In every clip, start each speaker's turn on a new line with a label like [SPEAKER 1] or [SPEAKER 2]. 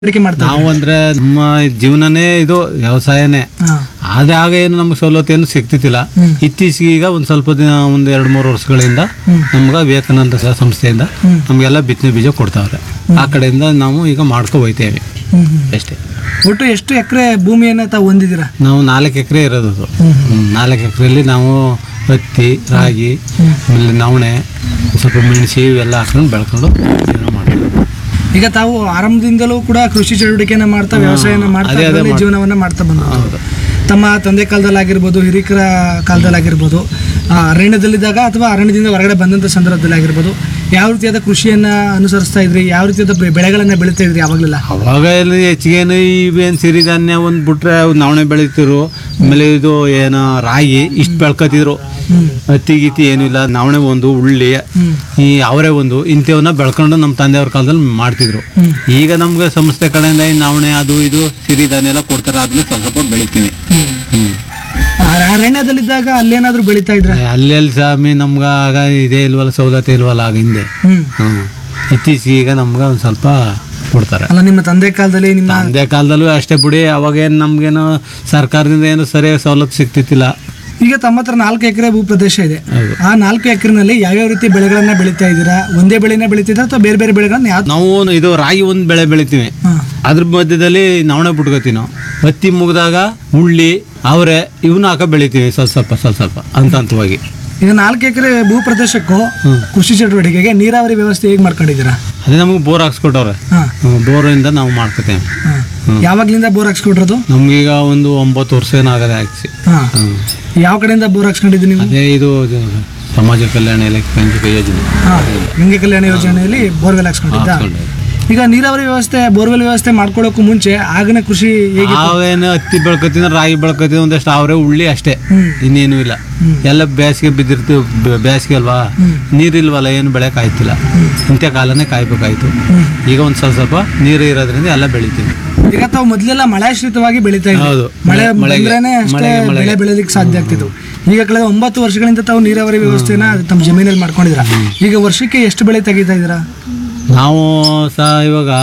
[SPEAKER 1] ಅಡಿಕೆ ಮಾಡ್ತಾ
[SPEAKER 2] ನಾವು ಅಂದ್ರೆ ನಮ್ಮ ಜೀವನನೇ ಇದು ವ್ಯವಸಾಯನೇ
[SPEAKER 1] ಹಾ.
[SPEAKER 2] ಆದಾಗ ಏನು ನಮ್ಗೆ ಸವಲತ್ತು ಏನು ಸಿಗ್ತಿತ್ತಿಲ್ಲ
[SPEAKER 1] ಹ್ಮ್.
[SPEAKER 2] ಇತ್ತೀಚೆಗೆ ಈಗ ಒಂದು ಸ್ವಲ್ಪ ದಿನ ಒಂದು ಎರಡು ಮೂರು ವರ್ಷಗಳಿಂದ
[SPEAKER 1] ಹ್ಮ್.
[SPEAKER 2] ನಮ್ಗೆ ವಿವೇಕಾನಂದ ಸ- ಸಂಸ್ಥೆಯಿಂದ
[SPEAKER 1] ಹ್ಮ್.
[SPEAKER 2] ನಮಗೆಲ್ಲ ಬಿತ್ತನೆ ಬೀಜ ಕೊಡ್ತಾವ್ರೆ ಆ ಕಡೆಯಿಂದ ನಾವು ಈಗ ಮಾಡ್ಕೊ ಹೋಯ್ತೇವೆ
[SPEAKER 1] ಹ್ಮ್ ಹ್ಮ್.
[SPEAKER 2] ಅಷ್ಟೇ
[SPEAKER 1] ಒಟ್ಟು ಎಷ್ಟು ಎಕರೆ ಭೂಮಿಯನ್ನ ತಾವು ಹೊಂದಿದ್ದೀರಾ
[SPEAKER 2] ನಾವು ನಾಲ್ಕು ಎಕರೆ ಇರೋದು ಅದು
[SPEAKER 1] ಹ್ಮ್.
[SPEAKER 2] ಹ್ಮ್, ನಾಲ್ಕು ಎಕರೆಯಲ್ಲಿ ನಾವು ಹತ್ತಿ ರಾಗಿ ಆಮೇಲೆ ನವಣೆ ಸ್ವಲ್ಪ ಮೆಣಸಿ ಇವೆಲ್ಲ ಹಾಕೊಂಡು ಬೆಳ್ಕೊಂಡು ಜೀವನ ಮಾಡ್ತೀವಿ
[SPEAKER 1] ಈಗ ತಾವು ಆರಂಭದಿಂದಲೂ ಕೂಡ ಕೃಷಿ ಚಟುವಟಿಕೆಯನ್ನ ಮಾಡ್ತಾ ವ್ಯವಸಾಯನ ಮಾಡ್ತಾ
[SPEAKER 2] ಅದೇ, ಅದೇ
[SPEAKER 1] ಅದರಲ್ಲಿ
[SPEAKER 2] ಮಾಡ್-
[SPEAKER 1] ಜೀವನವನ್ನ ಮಾಡ್ತಾ ಬಂದ
[SPEAKER 2] ಹೌದು
[SPEAKER 1] ತಮ್ಮ ತಂದೆ ಕಾಲದಲ್ಲಾಗಿರ್ಬೋದು ಹಿರಿಕರ ಕಾಲದಲ್ಲಾಗಿರ್ಬೋದು ಆ, ಅರಣ್ಯದಲ್ಲಿದ್ದಾಗ ಅಥವಾ ಅರಣ್ಯದಿಂದ ಹೊರಗಡೆ ಬಂದಂಥ ಸಂದರ್ಭದಲ್ಲಿ ಆಗಿರ್ಬೋದು ಯಾವ ರೀತಿಯಾದ ಕೃಷಿಯನ್ನ ಅನುಸರಿಸ್ತಾ ಇದ್ರಿ ಯಾವ ರೀತಿಯಾದ ಬೆ- ಬೆಳೆಗಳನ್ನ ಬೆಳೀತಾ ಇದ್ರಿ ಯಾವಾಗಲೆಲ್ಲ
[SPEAKER 2] ಅವಾಗ ಎಲ್ಲಿ ಹೆಚ್ಚಿಗೇನು ಇವೇನು ಸಿರಿಧಾನ್ಯ ಒಂದು ಬಿಟ್ರೆ ನವಣೆ ಬೆಳಿತಿರು ಆಮೇಲೆ ಇದು ಏನು ರಾಗಿ ಇಷ್ಟು ಬೆಳ್ಕೊತಿದ್ರು
[SPEAKER 1] ಹ್ಮ್
[SPEAKER 2] ಹತ್ತಿ ಗೀತಿ ಏನೂ ಇಲ್ಲ ನವಣೆ ಒಂದು ಉಳ್ಳಿ
[SPEAKER 1] ಹ್ಮ್
[SPEAKER 2] ಈ ಅವರೇ ಒಂದು ಇಂಥವನ್ನ ಬೆಳ್ಕೊಂಡು ನಮ್ಮ ತಂದೆಯವ್ರ ಕಾಲದಲ್ಲಿ ಮಾಡ್ತಿದ್ರು
[SPEAKER 1] ಹ್ಮ್.
[SPEAKER 2] ಈಗ ನಮ್ಗೆ ಸಂಸ್ಥೆ ಕಡೆಯಿಂದ ಈ ನವಣೆ ಅದು ಇದು ಸಿರಿಧಾನ್ಯ ಎಲ್ಲ ಕೊಡ್ತಾರೆ ಅದನ್ನ ಸ್ವಲ್ಪ ಸ್ವಲ್ಪ ಬೆಳಿತೀವಿ
[SPEAKER 1] ಹ್ಮ್.
[SPEAKER 2] ಹ್ಮ್
[SPEAKER 1] ಆ, ಅರಣ್ಯದಲ್ಲಿದ್ದಾಗ ಅಲ್ಲೇನಾದ್ರೂ ಬೆಳೀತಾ ಇದ್ರ
[SPEAKER 2] ಅಲ್ಲಿ ಅಲ್ಲಿ ಸ್ವಾಮಿ ನಮ್ಗೆ ಆಗ ಇದೇ ಇಲ್ವಲ್ಲ ಸೌಲಭ್ಯ ಇಲ್ವಲ್ಲ ಆಗ ಹಿಂದೆ
[SPEAKER 1] ಹ್ಮ್
[SPEAKER 2] ಹ್ಮ್ ಇತ್ತೀಚೆಗೆ ಈಗ ನಮ್ಗೆ ಒಂದು ಸ್ವಲ್ಪ ಕೊಡ್ತಾರೆ
[SPEAKER 1] ಅಲ್ಲ ನಿಮ್ಮ ತಂದೆ ಕಾಲದಲ್ಲಿ ನಿಮ್ಮ
[SPEAKER 2] ತಂದೆ ಕಾಲದಲ್ಲೂ ಅಷ್ಟೇ ಬಿಡಿ ಅವಾಗೇನು ನಮ್ಗೇನು ಸರ್ಕಾರದಿಂದ ಏನು ಸರಿಯಾಗಿ ಸವಲತ್ತು ಸಿಗ್ತಿತ್ತಿಲ್ಲ
[SPEAKER 1] ಈಗ ತಮ್ಮ ಹತ್ರ ನಾಲ್ಕು ಎಕರೆ ಭೂ ಪ್ರದೇಶ ಇದೆ
[SPEAKER 2] ಹೌದು
[SPEAKER 1] ಆ ನಾಲ್ಕು ಎಕರೆನಲ್ಲಿ ಯಾವ್ಯಾವ ರೀತಿ ಬೆಳೆಗಳನ್ನ ಬೆಳೀತಾ ಇದ್ದೀರಾ ಒಂದೇ ಬೆಳೆನ ಬೆಳೀತಿದ್ದೀರಾ ಅಥವಾ ಬೇರೆ ಬೇರೆ ಬೆಳೆಗಳನ್ನ ಯಾವ
[SPEAKER 2] ನಾವು ಇದು ರಾಗಿ ಒಂದು ಬೆಳೆ ಬೆಳಿತೀವಿ
[SPEAKER 1] ಹಾ.
[SPEAKER 2] ಅದ್ರ ಮಧ್ಯದಲ್ಲಿ ನವಣೆ ಬಿಟ್ಕೋತೀವಿ ನಾವು ಹತ್ತಿ ಮುಗಿದಾಗ ಉಳ್ಳಿ ಅವರೆ ಇವನ್ನ ಹಾಕ ಬೆಳಿತೀವಿ ಸ್ವಲ್ಪ ಸ್ವಲ್ಪ ಸ್ವಲ್ಪ ಸ್ವಲ್ಪ ಹಂತ ಹಂತವಾಗಿ
[SPEAKER 1] ಈಗ ನಾಲ್ಕು ಎಕರೆ ಭೂ ಪ್ರದೇಶಕ್ಕೂ
[SPEAKER 2] ಹ್ಮ್.
[SPEAKER 1] ಕೃಷಿ ಚಟುವಟಿಕೆಗೆ ನೀರಾವರಿ ವ್ಯವಸ್ಥೆ ಹೇಗೆ ಮಾಡ್ಕೊಂಡಿದ್ದೀರಾ
[SPEAKER 2] ಅದೇ ನಮಗೆ ಬೋರ್ ಹಾಕ್ಸ್ಕೊಟ್ಟವ್ರೆ
[SPEAKER 1] ಹಾ
[SPEAKER 2] ಬೋರಿಂದ ನಾವು ಮಾಡ್ಕೋತೇವೆ
[SPEAKER 1] ಹಾ. ಯಾವಾಗ್ಲಿಂದ ಬೋರ್ ಹಾಕ್ಸ್ಕೊಟ್ರದು
[SPEAKER 2] ನಮ್ಗೀಗ ಒಂದು ಒಂಬತ್ತು ವರ್ಷ ಏನಾಗದೆ ಹಾಕ್ಸಿ
[SPEAKER 1] ಹಾ
[SPEAKER 2] ಹ್ಮ್.
[SPEAKER 1] ಯಾವ ಕಡೆಯಿಂದ ಬೋರ್ ಹಾಕ್ಸ್ಕೊಂಡಿದ್ದು ನೀವು
[SPEAKER 2] ಅದೇ ಇದು ಇದು ಸಮಾಜ ಕಲ್ಯಾಣ ಇಲಾಖೆ ಪಂಚಾಯತ್ ಯೋಜನೆ
[SPEAKER 1] ಹಾ ಗಂಗೆ ಕಲ್ಯಾಣ ಯೋಜನೆಯಲ್ಲಿ ಬೋರ್ವೆಲ್ ಹಾಕ್ಸ್ಕೊಂಡಿದ್ದ
[SPEAKER 2] ಹಾಕ್ಸ್ಕೊಂಡೆ.
[SPEAKER 1] ಈಗ ನೀರಾವರಿ ವ್ಯವಸ್ಥೆ ಬೋರ್ವೆಲ್ ವ್ಯವಸ್ಥೆ ಮಾಡ್ಕೊಳ್ಳೋಕ್ಕೂ ಮುಂಚೆ ಆಗಿನ ಕೃಷಿ ಹೇಗೆ
[SPEAKER 2] ನಾವೇನು ಹತ್ತಿ ಬೆಳ್ಕೊತೀವಿ ರಾಗಿ ಬೆಳ್ಕೊತೀವಿ ಒಂದಷ್ಟು ಅವರೇ ಉಳ್ಳಿ ಅಷ್ಟೇ
[SPEAKER 1] ಹ್ಮ್.
[SPEAKER 2] ಇನ್ನೇನು ಇಲ್ಲ
[SPEAKER 1] ಹ್ಮ್.
[SPEAKER 2] ಎಲ್ಲ ಬೇಸಿಗೆ ಬಿದ್ದಿರ್ತೀವಿ ಬೆ- ಬೇಸಿಗೆ ಅಲ್ವಾ
[SPEAKER 1] ಹ್ಮ್.
[SPEAKER 2] ನೀರಿಲ್ವಲ್ಲ ಏನು ಬೆಳೆ ಕಾಯ್ತಿಲ್ಲ ಇಂಥ ಕಾಲನೇ ಕಾಯ್ಬೇಕಾಯ್ತು
[SPEAKER 1] ಹ್ಮ್.
[SPEAKER 2] ಈಗ ಒಂದು ಸ್ವಲ್ಪ ಸ್ವಲ್ಪ ನೀರು ಇರೋದ್ರಿಂದ ಎಲ್ಲ ಬೆಳಿತೀವಿ
[SPEAKER 1] ಈಗ ತಾವು ಮೊದಲೆಲ್ಲ ಮಳೆಶ್ರಿತವಾಗಿ ಬೆಳೀತಾ ಇದ್ರಿ
[SPEAKER 2] ಹೌದು.
[SPEAKER 1] ಮಳೆ
[SPEAKER 2] ಮಳೆಗೆ-
[SPEAKER 1] ಬಂದ್ರೇನೆ ಅಷ್ಟೇ
[SPEAKER 2] ಮಳೆಗೆ- ಮಳೆಗೆ.
[SPEAKER 1] ಬೆಳೆ ಬೆಳೆಲಿಕ್ಕೆ ಸಾಧ್ಯ ಆಗ್ತಿತ್ತು ಈಗ ಕಳೆದ ಒಂಬತ್ತು ವರ್ಷಗಳಿಂದ ತಾವು ನೀರಾವರಿ ವ್ಯವಸ್ಥೆನ ತಮ್ಮ ಜಮೀನಲ್ಲಿ ಮಾಡ್ಕೊಂಡಿದ್ರ ಈಗ ವರ್ಷಕ್ಕೆ ಎಷ್ಟು ಬೆಳೆ ತೆಗಿತಾ ಇದ್ದೀರಾ
[SPEAKER 2] ನಾವು ಸಹ ಇವಾಗ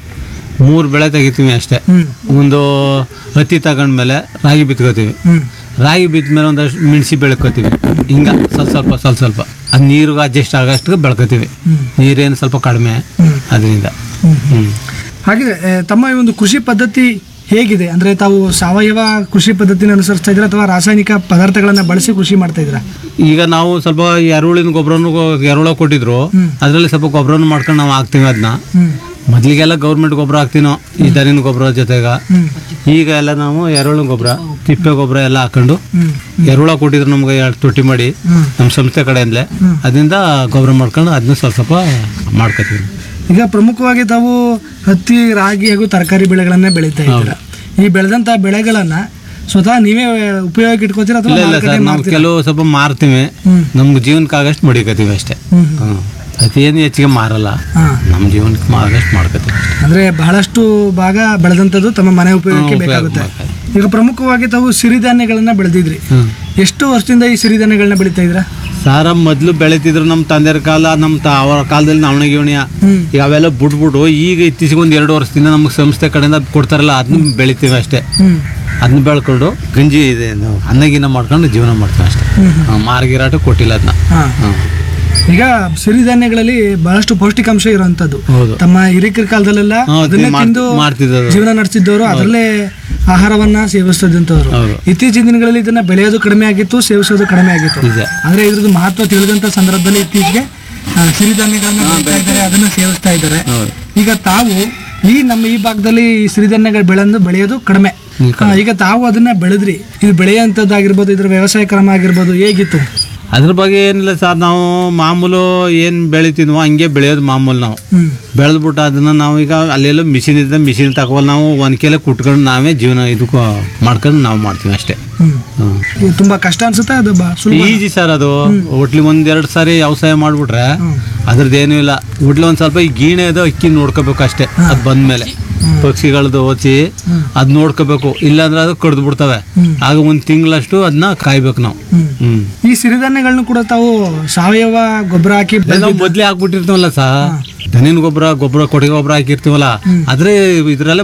[SPEAKER 2] ಮೂರು ಬೆಳೆ ತೆಗಿತೀವಿ ಅಷ್ಟೇ
[SPEAKER 1] ಹ್ಮ್
[SPEAKER 2] ಒಂದು ಹತ್ತಿ ತಗೊಂಡ್ಮೇಲೆ ರಾಗಿ ಬಿತ್ಕೋತೀವಿ
[SPEAKER 1] ಹ್ಮ್
[SPEAKER 2] ರಾಗಿ ಬಿದ್ದ ಮೇಲೆ ಒಂದಷ್ಟು ಮೆಣಸಿ ಬೆಳ್ಕೊತೀವಿ ಹಿಂಗ ಸ್ವಲ್ಪ ಸ್ವಲ್ಪ ಸ್ವಲ್ಪ ಸ್ವಲ್ಪ ಅದು ನೀರಿಗೆ ಅಡ್ಜಸ್ಟ್ ಆಗೋಷ್ಟು ಬೆಳ್ಕೊತೀವಿ
[SPEAKER 1] ಹ್ಮ್.
[SPEAKER 2] ನೀರೇನು ಸ್ವಲ್ಪ ಕಡಿಮೆ
[SPEAKER 1] ಹ್ಮ್.
[SPEAKER 2] ಅದರಿಂದ
[SPEAKER 1] ಹ್ಮ್.
[SPEAKER 2] ಹ್ಮ್
[SPEAKER 1] ಹಾಗಿದ್ರೆ ಆ, ತಮ್ಮ ಈ ಒಂದು ಕೃಷಿ ಪದ್ಧತಿ ಹೇಗಿದೆ ಅಂದ್ರೆ ತಾವು ಸಾವಯವ ಕೃಷಿ ಪದ್ಧತಿನ ಅನುಸರಿಸ್ತಾ ಇದ್ದೀರಾ ಅಥವಾ ರಾಸಾಯನಿಕ ಪದಾರ್ಥಗಳನ್ನ ಬಳಸಿ ಕೃಷಿ ಮಾಡ್ತಾ ಇದ್ದೀರಾ
[SPEAKER 2] ಈಗ ನಾವು ಸ್ವಲ್ಪ ಎರುಳಿನ ಗೊಬ್ಬರನು ಎರುಳ ಕೊಟ್ಟಿದ್ರು
[SPEAKER 1] ಹ್ಮ್.
[SPEAKER 2] ಅದರಲ್ಲಿ ಸ್ವಲ್ಪ ಗೊಬ್ಬರನು ಮಾಡ್ಕೊಂಡು ನಾವು ಹಾಕ್ತೀವಿ ಅದನ್ನ
[SPEAKER 1] ಹ್ಮ್
[SPEAKER 2] ಮೊದಲಿಗೆಲ್ಲ ಗೌರ್ಮೆಂಟ್ ಗೊಬ್ಬರ ಹಾಕ್ತೀವಿ ನಾವು ಈ ದನಿನ ಗೊಬ್ಬರ ಜೊತೆಗ
[SPEAKER 1] ಹ್ಮ್
[SPEAKER 2] ಈಗ ಎಲ್ಲ ನಾವು ಎರುಳಿನ ಗೊಬ್ಬರ ತಿಪ್ಪೆ ಗೊಬ್ಬರ ಎಲ್ಲ ಹಾಕೊಂಡು
[SPEAKER 1] ಹ್ಮ್
[SPEAKER 2] ಎರುಳ ಕೊಟ್ಟಿದ್ರು ನಮ್ಗೆ ಎರಡು ತೊಟ್ಟಿ ಮಾಡಿ
[SPEAKER 1] ಹ್ಮ್
[SPEAKER 2] ನಮ್ಮ ಸಂಸ್ಥೆ ಕಡೆಯಿಂದಲೇ ಅದರಿಂದ ಗೊಬ್ಬರ ಮಾಡ್ಕೊಂಡು ಅದನ್ನ ಸ್ವಲ್ಪ ಸ್ವಲ್ಪ ಮಾಡ್ಕೊತೀವಿ
[SPEAKER 1] ಈಗ ಪ್ರಮುಖವಾಗಿ ತಾವು ಹತ್ತಿ ರಾಗಿ ಹಾಗೂ ತರಕಾರಿ ಬೆಳೆಗಳನ್ನ ಬೆಳೀತಾ ಇದ್ದೀರಾ ಈ ಬೆಳೆದಂತ ಬೆಳೆಗಳನ್ನ ಸ್ವತಃ ನೀವೇ ಉಪಯೋಗಕ್ಕೆ ಇಟ್ಕೋತೀರಾ ಅಥವಾ
[SPEAKER 2] ಇಲ್ಲ ಇಲ್ಲ
[SPEAKER 1] ಮಾರುಕಟ್ಟೆ
[SPEAKER 2] ಸರ್ ನಾವು
[SPEAKER 1] ಮಾರ್ತೀರಾ?
[SPEAKER 2] ಕೆಲವು ಸ್ವಲ್ಪ ಮಾರ್ತೀವಿ
[SPEAKER 1] ಹ್ಮ್
[SPEAKER 2] ನಮ್ಗೆ ಜೀವನಕ್ಕಾಗಷ್ಟು ಮಡಿಕತ್ತೀವಿ ಅಷ್ಟೇ
[SPEAKER 1] ಹ್ಮ್
[SPEAKER 2] ಹ್ಮ್ ಅದೇನು ಹೆಚ್ಚಿಗೆ ಮಾರಲ್ಲ
[SPEAKER 1] ಹಾ
[SPEAKER 2] ನಮ್ಮ ಜೀವನಕ್ಕೆ ಆಗಷ್ಟು ಮಾಡ್ಕೊತೀವಿ
[SPEAKER 1] ಅಂದ್ರೆ ಬಹಳಷ್ಟು ಭಾಗ ಬೆಳೆದಂಥದ್ದು ತಮ್ಮ ಮನೆ ಉಪಯೋಗಕ್ಕೆ
[SPEAKER 2] ಹ್ಮ್, ಉಪಯೋಗ
[SPEAKER 1] ಬೇಕಾಗುತ್ತೆ
[SPEAKER 2] ಮಾಡ್ತಾರೆ.
[SPEAKER 1] ಈಗ ಪ್ರಮುಖವಾಗಿ ತಾವು ಸಿರಿಧಾನ್ಯಗಳನ್ನ ಬೆಳೆದಿದ್ರಿ
[SPEAKER 2] ಹ್ಮ್
[SPEAKER 1] ಎಷ್ಟು ವರ್ಷದಿಂದ ಈ ಸಿರಿಧಾನ್ಯಗಳನ್ನ ಬೆಳೀತಾ ಇದ್ದೀರಾ
[SPEAKER 2] ಸಾರ ಮೊದಲು ಬೆಳಿತಿದ್ರು ನಮ್ಮ ತಂದೆಯರ ಕಾಲ ನಮ್ಮ ತ ಅವರ ಕಾಲದಲ್ಲಿ ನವಣೆ ಗಿವಣಿಯ
[SPEAKER 1] ಹ್ಮ್
[SPEAKER 2] ಈಗ ಅವೆಲ್ಲ ಬಿಟ್ಬಿಟ್ಟು ಈಗ ಇತ್ತೀಚೆಗೆ ಒಂದು ಎರಡು ವರ್ಷದಿಂದ ನಮಗೆ ಸಂಸ್ಥೆ ಕಡೆಯಿಂದ ಕೊಡ್ತಾರಲ್ಲ ಅದನ್ನ ಬೆಳಿತೀವಿ ಅಷ್ಟೇ
[SPEAKER 1] ಹ್ಮ್
[SPEAKER 2] ಅದನ್ನ ಬೆಳ್ಕೊಂಡು ಗಂಜಿ ಇದೆ ನಾವು ಅನ್ನಗಿನ್ನ ಮಾಡ್ಕೊಂಡು ಜೀವನ ಮಾಡ್ತೀವಿ ಅಷ್ಟೇ
[SPEAKER 1] ಹ್ಮ್ ಹ್ಮ್.
[SPEAKER 2] ಹ್ಮ್, ಮಾರ್ಗಿರಾಟ ಕೊಟ್ಟಿಲ್ಲ ಅದನ್ನ
[SPEAKER 1] ಹಾ ಈಗ ಸಿರಿಧಾನ್ಯಗಳಲ್ಲಿ ಬಹಳಷ್ಟು ಪೌಷ್ಟಿಕಾಂಶ ಇರುವಂತದ್ದು
[SPEAKER 2] ಹೌದು
[SPEAKER 1] ತಮ್ಮ ಹಿರಿಕರ ಕಾಲದಲ್ಲೆಲ್ಲ
[SPEAKER 2] ಹೌದು,
[SPEAKER 1] ಅದನ್ನೇ
[SPEAKER 2] ಮಾಡ್-
[SPEAKER 1] ತಿಂದು
[SPEAKER 2] ಮಾಡ್ತಿದ್ದವರು.
[SPEAKER 1] ಜೀವನ ನಡೆಸಿದ್ದವರು ಅದರಲ್ಲೇ ಆಹಾರವನ್ನ ಸೇವಿಸ್ತಿದ್ದಂಥವ್ರು
[SPEAKER 2] ಹೌದು
[SPEAKER 1] ಇತ್ತೀಚಿನ ದಿನಗಳಲ್ಲಿ ಇದನ್ನ ಬೆಳೆಯೋದು ಕಡಿಮೆ ಆಗಿತ್ತು ಸೇವಿಸೋದು ಕಡಿಮೆ ಆಗಿತ್ತು
[SPEAKER 2] ನಿಜ
[SPEAKER 1] ಆದ್ರೆ ಇದ್ರದ್ದು ಮಹತ್ವ ತಿಳಿದಂತ ಸಂದರ್ಭದಲ್ಲಿ ಇತ್ತೀಚೆಗೆ ಆ, ಸಿರಿಧಾನ್ಯಗಳನ್ನ ಬೆಳೀತಾ ಇದ್ದಾರೆ ಅದನ್ನ ಸೇವಿಸ್ತಾ ಇದ್ದಾರೆ
[SPEAKER 2] ಹೌದು
[SPEAKER 1] ಈಗ ತಾವು ಈ ನಮ್ಮ ಈ ಭಾಗದಲ್ಲಿ ಈ ಸಿರಿಧಾನ್ಯಗಳು ಬೆಳೆದು ಬೆಳೆಯೋದು ಕಡಿಮೆ
[SPEAKER 2] ಹ್ಮ್,
[SPEAKER 1] ಆ, ಈಗ ತಾವು ಅದನ್ನ ಬೆಳೆದ್ರಿ ಇದು ಬೆಳೆಯುವಂಥದ್ದಾಗಿರ್ಬೋದು ಇದ್ರ ವ್ಯವಸಾಯ ಕ್ರಮ ಆಗಿರ್ಬೋದು ಹೇಗಿತ್ತು
[SPEAKER 2] ಅದ್ರ ಬಗ್ಗೆ ಏನಿಲ್ಲ ಸರ್ ನಾವು ಮಾಮೂಲು ಏನು ಬೆಳಿತೀನೋ ಹಂಗೆ ಬೆಳೆಯೋದು ಮಾಮೂಲು ನಾವು
[SPEAKER 1] ಹ್ಮ್
[SPEAKER 2] ಬೆಳೆದ್ಬಿಟ್ಟು ಅದನ್ನ ನಾವು ಈಗ ಅಲ್ಲೆಲ್ಲ ಮಿಷಿನ್ ಇದ್ದ ಮಿಷಿನ್ ತಗೊಳ್ಳಿ ನಾವು ಒನ್ಕೆಲೆ ಕುಟ್ಕೊಂಡು ನಾವೇ ಜೀವನ ಇದಕ್ಕೆ ಮಾಡ್ಕೊಂಡು ನಾವು ಮಾಡ್ತೀವಿ ಅಷ್ಟೇ
[SPEAKER 1] ಹ್ಮ್
[SPEAKER 2] ಹ್ಮ್.
[SPEAKER 1] ಇದು ತುಂಬಾ ಕಷ್ಟ ಅನ್ಸುತ್ತೆ ಅದು ಬಾ ಸುಲಭ
[SPEAKER 2] ಈಜಿ ಸರ್ ಅದು ಒಟ್ಲಿ ಒಂದೆರಡು ಸಾರಿ ವ್ಯವಸಾಯ ಮಾಡ್ಬಿಟ್ರೆ
[SPEAKER 1] ಹ್ಮ್.
[SPEAKER 2] ಅದ್ರದ್ದೇನು ಇಲ್ಲ ಒಟ್ಲಿ ಒಂದು ಸ್ವಲ್ಪ ಈ ಗೀಣೆ ಅದು ಅಕ್ಕಿ ನೋಡ್ಕೋಬೇಕು ಅಷ್ಟೇ ಅದು ಬಂದ್ಮೇಲೆ ಪಕ್ಷಿಗಳದ್ದು ಓಚಿ ಅದ್ ನೋಡ್ಕೋಬೇಕು ಇಲ್ಲಾಂದ್ರೆ ಅದು ಕಡ್ದು ಬಿಡ್ತವೆ
[SPEAKER 1] ಹ್ಮ್.
[SPEAKER 2] ಆಗ ಒಂದು ತಿಂಗಳಷ್ಟು ಅದನ್ನ ಕಾಯ್ಬೇಕು ನಾವು
[SPEAKER 1] ಹ್ಮ್
[SPEAKER 2] ಹ್ಮ್
[SPEAKER 1] ಈ ಸಿರಿಧಾನ್ಯಗಳನ್ನು ಕೂಡ ತಾವು ಸಾವಯವ ಗೊಬ್ಬರ ಹಾಕಿ
[SPEAKER 2] ನಾವು ಮೊದ್ಲೇ ಹಾಕ್ಬಿಟ್ಟಿರ್ತೀವಲ್ಲ ಸಾ ದನಿನ ಗೊಬ್ಬರ ಗೊಬ್ಬರ ಕೊಟ್ಟಿಗೆ ಗೊಬ್ಬರ ಹಾಕಿರ್ತೀವಲ್ಲ ಆದ್ರೆ ಇದ್ರಲ್ಲೇ